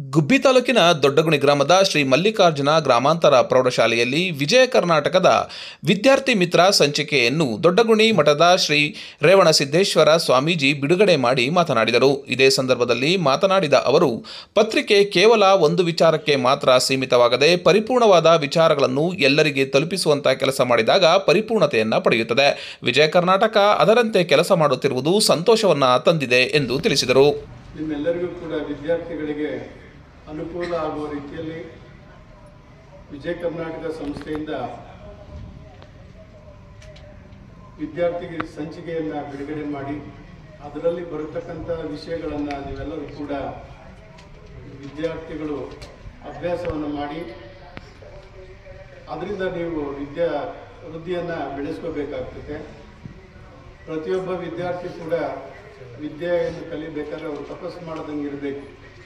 ಗುಬ್ಬಿ ತಾಲೂಕಿನ ದೊಡ್ಡಗುಣಿ ಗ್ರಾಮದ ಶ್ರೀ ಮಲ್ಲಿಕಾರ್ಜುನ ಗ್ರಾಮಾಂತರ ಪ್ರೌಢಶಾಲೆಯಲ್ಲಿ ವಿಜಯ ಕರ್ನಾಟಕದ ವಿದ್ಯಾರ್ಥಿ ಮಿತ್ರ ಸಂಚಿಕೆಯನ್ನು ದೊಡ್ಡಗುಣಿ ಮಠದ ಶ್ರೀ ರೇವಣಸಿದ್ದೇಶ್ವರ ಸ್ವಾಮೀಜಿ ಬಿಡುಗಡೆ ಮಾಡಿ ಮಾತನಾಡಿದರು ಇದೇ ಸಂದರ್ಭದಲ್ಲಿ ಮಾತನಾಡಿದ ಅವರು ಪತ್ರಿಕೆ ಕೇವಲ ಒಂದು ವಿಚಾರಕ್ಕೆ ಮಾತ್ರ ಸೀಮಿತವಾಗದೆ ಪರಿಪೂರ್ಣವಾದ ವಿಚಾರಗಳನ್ನು ಎಲ್ಲರಿಗೆ ತಲುಪಿಸುವಂತ ಕೆಲಸ ಮಾಡಿದಾಗ ಪರಿಪೂರ್ಣತೆಯನ್ನ ಪಡೆಯುತ್ತದೆ ವಿಜಯ ಕರ್ನಾಟಕ ಅದರಂತೆ ಕೆಲಸ ಮಾಡುತ್ತಿರುವುದು ಸಂತೋಷವನ್ನ ತಂದಿದೆ ಎಂದು ತಿಳಿಸಿದರು ನಿಮ್ಮೆಲ್ಲರಿಗೂ ಕೂಡ ವಿದ್ಯಾರ್ಥಿಗಳಿಗೆ ಅನುಕೂಲ ಆಗುವ ರೀತಿಯಲ್ಲಿ ವಿಜಯ ಕರ್ನಾಟಕ ಸಂಸ್ಥೆಯಿಂದ ವಿದ್ಯಾರ್ಥಿ ಸಂಚಿಕೆಯನ್ನು ಬಿಡುಗಡೆ ಮಾಡಿ ಅದರಲ್ಲಿ ಬರತಕ್ಕಂಥ ವಿಷಯಗಳನ್ನು ನೀವೆಲ್ಲರೂ ಕೂಡ ವಿದ್ಯಾರ್ಥಿಗಳು ಅಭ್ಯಾಸವನ್ನು ಮಾಡಿ ಅದರಿಂದ ನೀವು ವಿದ್ಯಾ ವೃದ್ಧಿಯನ್ನು ಬೆಳೆಸ್ಕೋಬೇಕಾಗ್ತದೆ ಪ್ರತಿಯೊಬ್ಬ ವಿದ್ಯಾರ್ಥಿ ಕೂಡ ವಿದ್ಯೆಯನ್ನು ಕಲಿಬೇಕಾದ್ರೆ ಅವರು ತಪಸ್ಸು ಮಾಡೋದಂಗೆ ಇರಬೇಕು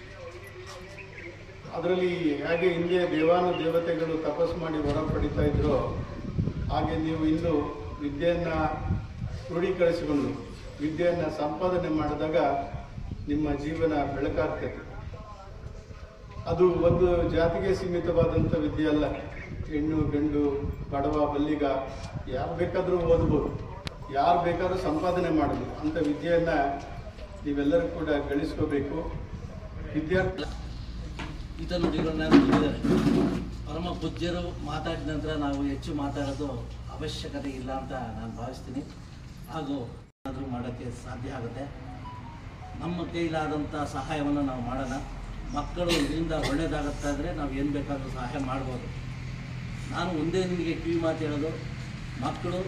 ಅದರಲ್ಲಿ ಹೇಗೆ ಹಿಂದೆ ದೇವಾನು ದೇವತೆಗಳು ತಪಸ್ಸು ಮಾಡಿ ವರ ಪಡಿತಾ ಇದ್ರೋ ಹಾಗೆ ನೀವು ಇಂದು ವಿದ್ಯೆಯನ್ನು ಕ್ರೋಢೀಕರಿಸಿಕೊಂಡು ವಿದ್ಯೆಯನ್ನು ಸಂಪಾದನೆ ಮಾಡಿದಾಗ ನಿಮ್ಮ ಜೀವನ ಬೆಳಕಾಗ್ತದೆ ಅದು ಒಂದು ಜಾತಿಗೆ ಸೀಮಿತವಾದಂಥ ವಿದ್ಯೆ ಅಲ್ಲ ಹೆಣ್ಣು ಗಂಡು ಬಡವ ಬಲ್ಲಿಗ ಯಾರು ಬೇಕಾದರೂ ಓದ್ಬೋದು ಯಾರು ಬೇಕಾದ್ರೂ ಸಂಪಾದನೆ ಮಾಡಬಹುದು ಅಂಥ ವಿದ್ಯೆಯನ್ನು ನೀವೆಲ್ಲರೂ ಕೂಡ ಗಳಿಸ್ಕೋಬೇಕು ವಿದ್ಯಾರ್ಥಿ ಹಿತ ನುಡಿಗಳನ್ನ ನುಡಿದಿದ್ದಾರೆ ಪರಮ ಪೂಜ್ಯರು ಮಾತಾಡಿದ ನಂತರ ನಾವು ಹೆಚ್ಚು ಮಾತಾಡೋದು ಅವಶ್ಯಕತೆ ಇಲ್ಲ ಅಂತ ನಾನು ಭಾವಿಸ್ತೀನಿ ಹಾಗೂ ಏನಾದರೂ ಮಾಡೋಕ್ಕೆ ಸಾಧ್ಯ ಆಗುತ್ತೆ ನಮ್ಮ ಕೈಲಾದಂಥ ಸಹಾಯವನ್ನು ನಾವು ಮಾಡೋಣ ಮಕ್ಕಳು ಇದರಿಂದ ಒಳ್ಳೇದಾಗುತ್ತಾ ಇದ್ದರೆ ನಾವು ಏನು ಬೇಕಾದರೂ ಸಹಾಯ ಮಾಡ್ಬೋದು ನಾನು ಒಂದೇ ನಿಮಗೆ ಕಿವಿ ಮಾತು ಹೇಳೋದು ಮಕ್ಕಳು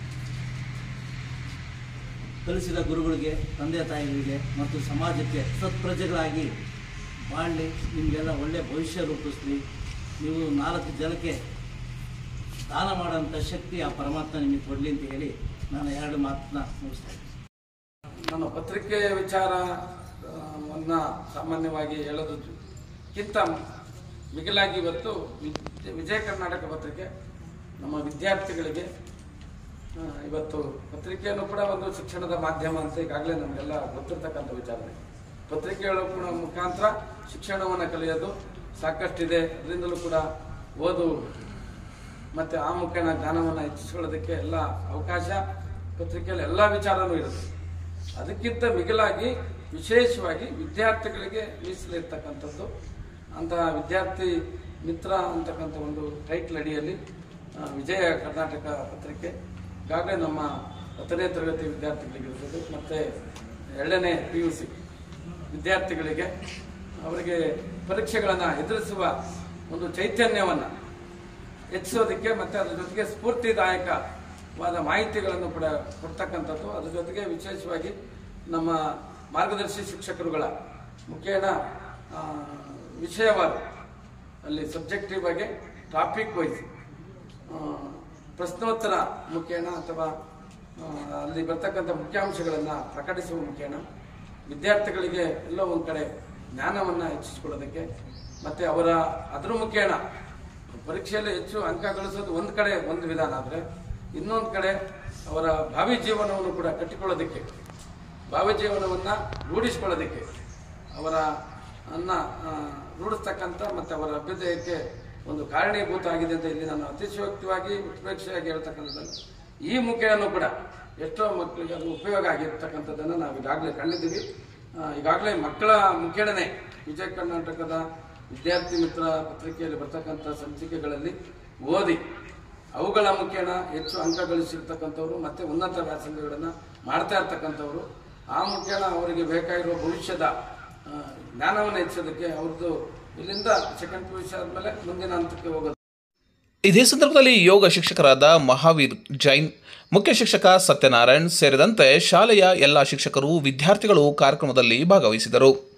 ಕಲಿಸಿದ ಗುರುಗಳಿಗೆ ತಂದೆ ತಾಯಿಗಳಿಗೆ ಮತ್ತು ಸಮಾಜಕ್ಕೆ ಸತ್ಪ್ರಜೆಗಳಾಗಿ ಬಾಳಲಿ ನಿಮಗೆಲ್ಲ ಒಳ್ಳೆಯ ಭವಿಷ್ಯ ರೂಪಿಸ್ಲಿ ನೀವು ನಾಲ್ಕು ಜನಕ್ಕೆ ದಾನ ಮಾಡೋಂಥ ಶಕ್ತಿ ಆ ಪರಮಾತ್ಮ ನಿಮಗೆ ಕೊಡಲಿ ಅಂತ ಹೇಳಿ ನಾನು ಎರಡು ಮಾತನ್ನ ಮುಗಿಸ್ತಾ ಇದ್ದೀನಿ ನನ್ನ ಪತ್ರಿಕೆ ವಿಚಾರವನ್ನ ಸಾಮಾನ್ಯವಾಗಿ ಹೇಳೋದಕ್ಕಿಂತ ಮಿಗಿಲಾಗಿ ಇವತ್ತು ವಿಜಯ- ವಿಜಯ ಕರ್ನಾಟಕ ಪತ್ರಿಕೆ ನಮ್ಮ ವಿದ್ಯಾರ್ಥಿಗಳಿಗೆ ಆ, ಇವತ್ತು ಪತ್ರಿಕೆಯನ್ನು ಕೂಡ ಒಂದು ಶಿಕ್ಷಣದ ಮಾಧ್ಯಮ ಅಂತ ಈಗಾಗಲೇ ನಮಗೆಲ್ಲ ಗೊತ್ತಿರ್ತಕ್ಕಂಥ ವಿಚಾರನೆ ಪತ್ರಿಕೆಗಳ ಕೂಡ ಮುಖಾಂತರ ಶಿಕ್ಷಣವನ್ನು ಕಲಿಯೋದು ಸಾಕಷ್ಟಿದೆ ಅದರಿಂದಲೂ ಕೂಡ ಓದು ಮತ್ತು ಆ ಮುಖೇನ ಜ್ಞಾನವನ್ನು ಹೆಚ್ಚಿಸ್ಕೊಳ್ಳೋದಕ್ಕೆ ಎಲ್ಲ ಅವಕಾಶ ಪತ್ರಿಕೆಯಲ್ಲಿ ಎಲ್ಲ ವಿಚಾರನೂ ಇರುತ್ತೆ ಅದಕ್ಕಿಂತ ಮಿಗಿಲಾಗಿ ವಿಶೇಷವಾಗಿ ವಿದ್ಯಾರ್ಥಿಗಳಿಗೆ ಮೀಸಲಿರ್ತಕ್ಕಂಥದ್ದು ಅಂತಹ ವಿದ್ಯಾರ್ಥಿ ಮಿತ್ರ ಅಂತಕ್ಕಂಥ ಒಂದು ಟೈಟ್ಲ್ ಅಡಿಯಲ್ಲಿ ಆ, ವಿಜಯ ಕರ್ನಾಟಕ ಪತ್ರಿಕೆ ಈಗಾಗಲೇ ನಮ್ಮ ಹತ್ತನೇ ತರಗತಿ ವಿದ್ಯಾರ್ಥಿಗಳಿಗೆ ಇರ್ತದೆ ಮತ್ತು ಎರಡನೇ ಪಿ ಯು ಸಿ ವಿದ್ಯಾರ್ಥಿಗಳಿಗೆ ಅವರಿಗೆ ಪರೀಕ್ಷೆಗಳನ್ನು ಎದುರಿಸುವ ಒಂದು ಚೈತನ್ಯವನ್ನು ಹೆಚ್ಚಿಸೋದಕ್ಕೆ ಮತ್ತು ಅದ್ರ ಜೊತೆಗೆ ಸ್ಫೂರ್ತಿದಾಯಕವಾದ ಮಾಹಿತಿಗಳನ್ನು ಕೂಡ ಕೊಡ್ತಕ್ಕಂಥದ್ದು ಅದ್ರ ಜೊತೆಗೆ ವಿಶೇಷವಾಗಿ ನಮ್ಮ ಮಾರ್ಗದರ್ಶಿ ಶಿಕ್ಷಕರುಗಳ ಮುಖೇನ ಆ, ವಿಷಯವಾದ ಅಲ್ಲಿ ಸಬ್ಜೆಕ್ಟಿವ್ ಆಗಿ ಟಾಪಿಕ್ ವೈಸ್ ಪ್ರಶ್ನೋತ್ತರ ಮುಖೇನ ಅಥವಾ ಆ, ಅಲ್ಲಿ ಬರ್ತಕ್ಕಂಥ ಮುಖ್ಯಾಂಶಗಳನ್ನು ಪ್ರಕಟಿಸುವ ಮುಖೇನ ವಿದ್ಯಾರ್ಥಿಗಳಿಗೆ ಎಲ್ಲೋ ಒಂದು ಕಡೆ ಜ್ಞಾನವನ್ನು ಹೆಚ್ಚಿಸಿಕೊಳ್ಳೋದಕ್ಕೆ ಮತ್ತು ಅವರ ಅದ್ರ ಮುಖೇನ ಪರೀಕ್ಷೆಯಲ್ಲಿ ಹೆಚ್ಚು ಅಂಕ ಗಳಿಸೋದು ಒಂದು ಕಡೆ ಒಂದು ವಿಧಾನ ಆದರೆ ಇನ್ನೊಂದು ಕಡೆ ಅವರ ಭಾವಿ ಜೀವನವನ್ನು ಕೂಡ ಕಟ್ಟಿಕೊಳ್ಳೋದಕ್ಕೆ ಭಾವಿ ಜೀವನವನ್ನು ರೂಢಿಸ್ಕೊಳ್ಳೋದಕ್ಕೆ ಅವರ ಅನ್ನ ಆ, ರೂಢಿಸ್ತಕ್ಕಂಥ ಮತ್ತು ಅವರ ಅಭ್ಯುದಯಕ್ಕೆ ಒಂದು ಕಾರಣೀಭೂತ ಆಗಿದೆ ಅಂತ ಇಲ್ಲಿ ನಾನು ಅತಿಶಯೋಕ್ತವಾಗಿ ಉತ್ಪ್ರೇಕ್ಷೆಯಾಗಿ ಹೇಳ್ತಕ್ಕಂಥದ್ದನ್ನು ಈ ಮುಖೇನೂ ಕೂಡ ಎಷ್ಟೋ ಮಕ್ಕಳಿಗೆ ಅದು ಉಪಯೋಗ ಆಗಿರ್ತಕ್ಕಂಥದ್ದನ್ನು ನಾವು ಈಗಾಗಲೇ ಕಂಡಿದ್ದೀವಿ ಆ, ಈಗಾಗಲೇ ಮಕ್ಕಳ ಮುಖೇಣನೆ ವಿಜಯ ಕರ್ನಾಟಕದ ವಿದ್ಯಾರ್ಥಿ ಮಿತ್ರ ಪತ್ರಿಕೆಯಲ್ಲಿ ಬರ್ತಕ್ಕಂಥ ಸಂಚಿಕೆಗಳಲ್ಲಿ ಓದಿ ಅವುಗಳ ಮುಖೇನ ಹೆಚ್ಚು ಅಂಕ ಗಳಿಸಿರ್ತಕ್ಕಂಥವ್ರು ಮತ್ತೆ ಉನ್ನತ ವ್ಯಾಸಂಗಗಳನ್ನು ಮಾಡ್ತಾ ಇರ್ತಕ್ಕಂಥವ್ರು ಆ ಮುಖೇನ ಅವರಿಗೆ ಬೇಕಾಗಿರುವ ಭವಿಷ್ಯದ ಆ, ಜ್ಞಾನವನ್ನು ಹೆಚ್ಚೋದಕ್ಕೆ ಅವ್ರದ್ದು ಇಲ್ಲಿಂದ ಸೆಕೆಂಡ್ ಪಿ ಯು ಸಿ ಆದಮೇಲೆ ಮುಂದಿನ ಹಂತಕ್ಕೆ ಹೋಗೋದು ಇದೇ ಸಂದರ್ಭದಲ್ಲಿ ಯೋಗ ಶಿಕ್ಷಕರಾದ ಮಹಾವೀರ್ ಜೈನ್ ಮುಖ್ಯ ಶಿಕ್ಷಕ ಸತ್ಯನಾರಾಯಣ್ ಸೇರಿದಂತೆ ಶಾಲೆಯ ಎಲ್ಲ ಶಿಕ್ಷಕರು ವಿದ್ಯಾರ್ಥಿಗಳು ಕಾರ್ಯಕ್ರಮದಲ್ಲಿ ಭಾಗವಹಿಸಿದರು